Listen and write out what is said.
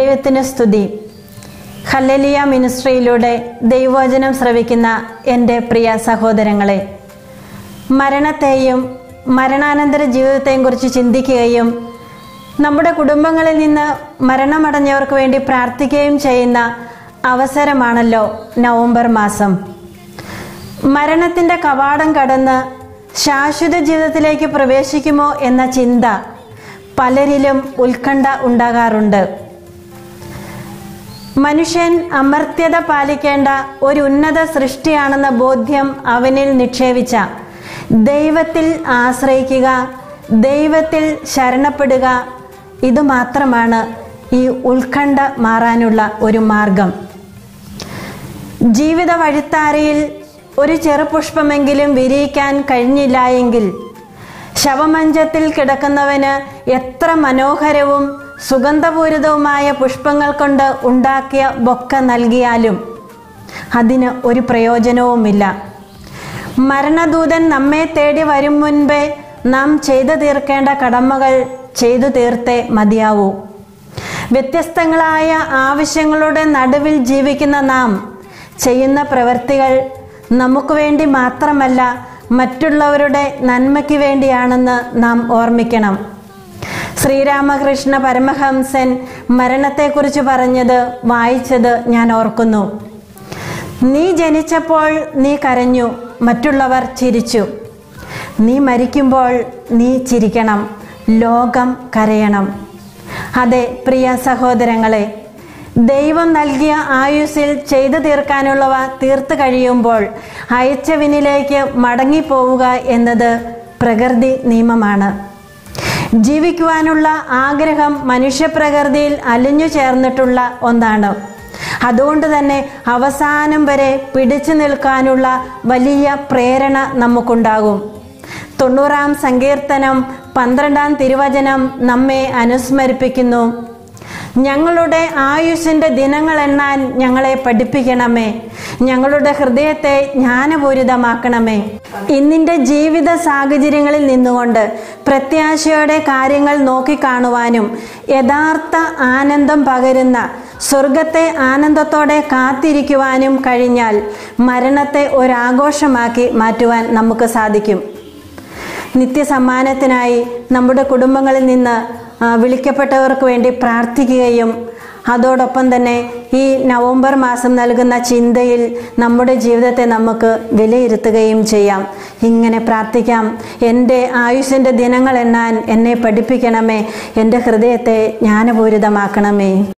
ദൈവത്തിന് സ്തുതി ഹല്ലലിയ മിനിസ്ട്രിയിലൂടെ ദൈവവചനം ശ്രവിക്കുന്ന എൻ്റെ പ്രിയ സഹോദരങ്ങളെ മരണത്തെയും മരണാനന്തര ജീവിതത്തെയും കുറിച്ച് ചിന്തിക്കുകയും നമ്മുടെ കുടുംബങ്ങളിൽ നിന്ന് മരണമടഞ്ഞവർക്ക് വേണ്ടി പ്രാർത്ഥിക്കുകയും ചെയ്യുന്ന അവസരമാണല്ലോ നവംബർ മാസം മരണത്തിൻ്റെ കവാടം കടന്ന് ശാശ്വത ജീവിതത്തിലേക്ക് പ്രവേശിക്കുമോ എന്ന ചിന്ത പലരിലും ഉത്കണ്ഠ ഉണ്ടാകാറുണ്ട് മനുഷ്യൻ അമർത്യത പാലിക്കേണ്ട ഒരു ഉന്നത സൃഷ്ടിയാണെന്ന ബോധ്യം അവനിൽ നിക്ഷേപിച്ച ദൈവത്തിൽ ആശ്രയിക്കുക ദൈവത്തിൽ ശരണപ്പെടുക ഇത് മാത്രമാണ് ഈ ഉത്കണ്ഠ മാറാനുള്ള ഒരു മാർഗം ജീവിത വഴിത്താരയിൽ ഒരു ചെറുപുഷ്പമെങ്കിലും വിരിയിക്കാൻ കഴിഞ്ഞില്ല എങ്കിൽ ശവമഞ്ചത്തിൽ കിടക്കുന്നവന് എത്ര മനോഹരവും സുഗന്ധപൂരിതവുമായ പുഷ്പങ്ങൾ കൊണ്ട് ഉണ്ടാക്കിയ ബൊക്ക നൽകിയാലും അതിന് ഒരു പ്രയോജനവുമില്ല മരണദൂതൻ നമ്മെ തേടി വരും മുൻപേ നാം ചെയ്തു തീർക്കേണ്ട കടമകൾ ചെയ്തു തീർത്തേ മതിയാവൂ വ്യത്യസ്തങ്ങളായ ആവശ്യങ്ങളുടെ നടുവിൽ ജീവിക്കുന്ന നാം ചെയ്യുന്ന പ്രവൃത്തികൾ നമുക്ക് വേണ്ടി മാത്രമല്ല മറ്റുള്ളവരുടെ നന്മയ്ക്ക് വേണ്ടിയാണെന്ന് നാം ഓർമ്മിക്കണം ശ്രീരാമകൃഷ്ണ പരമഹംസൻ മരണത്തെക്കുറിച്ച് പറഞ്ഞത് വായിച്ചത് ഞാൻ ഓർക്കുന്നു നീ ജനിച്ചപ്പോൾ നീ കരഞ്ഞു മറ്റുള്ളവർ ചിരിച്ചു നീ മരിക്കുമ്പോൾ നീ ചിരിക്കണം ലോകം കരയണം അതെ പ്രിയ സഹോദരങ്ങളെ ദൈവം നൽകിയ ആയുസ്സിൽ ചെയ്തു തീർക്കാനുള്ളവ തീർത്തു കഴിയുമ്പോൾ അയച്ചവിനിലേക്ക് മടങ്ങിപ്പോവുക എന്നത് പ്രകൃതി നിയമമാണ് ജീവിക്കുവാനുള്ള ആഗ്രഹം മനുഷ്യപ്രകൃതിയിൽ അലിഞ്ഞു ചേർന്നിട്ടുള്ള ഒന്നാണ് അതുകൊണ്ട് തന്നെ അവസാനം വരെ പിടിച്ചു നിൽക്കാനുള്ള വലിയ പ്രേരണ നമുക്കുണ്ടാകും തൊണ്ണൂറാം സങ്കീർത്തനം പന്ത്രണ്ടാം തിരുവചനം നമ്മെ അനുസ്മരിപ്പിക്കുന്നു ഞങ്ങളുടെ ആയുഷിൻ്റെ ദിനങ്ങൾ എണ്ണാൻ ഞങ്ങളെ പഠിപ്പിക്കണമേ ഞങ്ങളുടെ ഹൃദയത്തെ ജ്ഞാനപൂരിതമാക്കണമേ ഇന്നിൻ്റെ ജീവിത സാഹചര്യങ്ങളിൽ നിന്നുകൊണ്ട് പ്രത്യാശയോടെ കാര്യങ്ങൾ നോക്കിക്കാണുവാനും യഥാർത്ഥ ആനന്ദം പകരുന്ന സ്വർഗത്തെ ആനന്ദത്തോടെ കാത്തിരിക്കുവാനും കഴിഞ്ഞാൽ മരണത്തെ ഒരാഘോഷമാക്കി മാറ്റുവാൻ നമുക്ക് സാധിക്കും നിത്യസമ്മാനത്തിനായി നമ്മുടെ കുടുംബങ്ങളിൽ നിന്ന് ആ, വിളിക്കപ്പെട്ടവർക്ക് വേണ്ടി പ്രാർത്ഥിക്കുകയും അതോടൊപ്പം തന്നെ ഈ നവംബർ മാസം നൽകുന്ന ചിന്തയിൽ നമ്മുടെ ജീവിതത്തെ നമുക്ക് വിലയിരുത്തുകയും ചെയ്യാം ഇങ്ങനെ പ്രാർത്ഥിക്കാം എൻ്റെ ആയുഷിൻ്റെ ദിനങ്ങൾ എണ്ണാൻ എന്നെ പഠിപ്പിക്കണമേ എൻ്റെ ഹൃദയത്തെ ജ്ഞാനപൂരിതമാക്കണമേ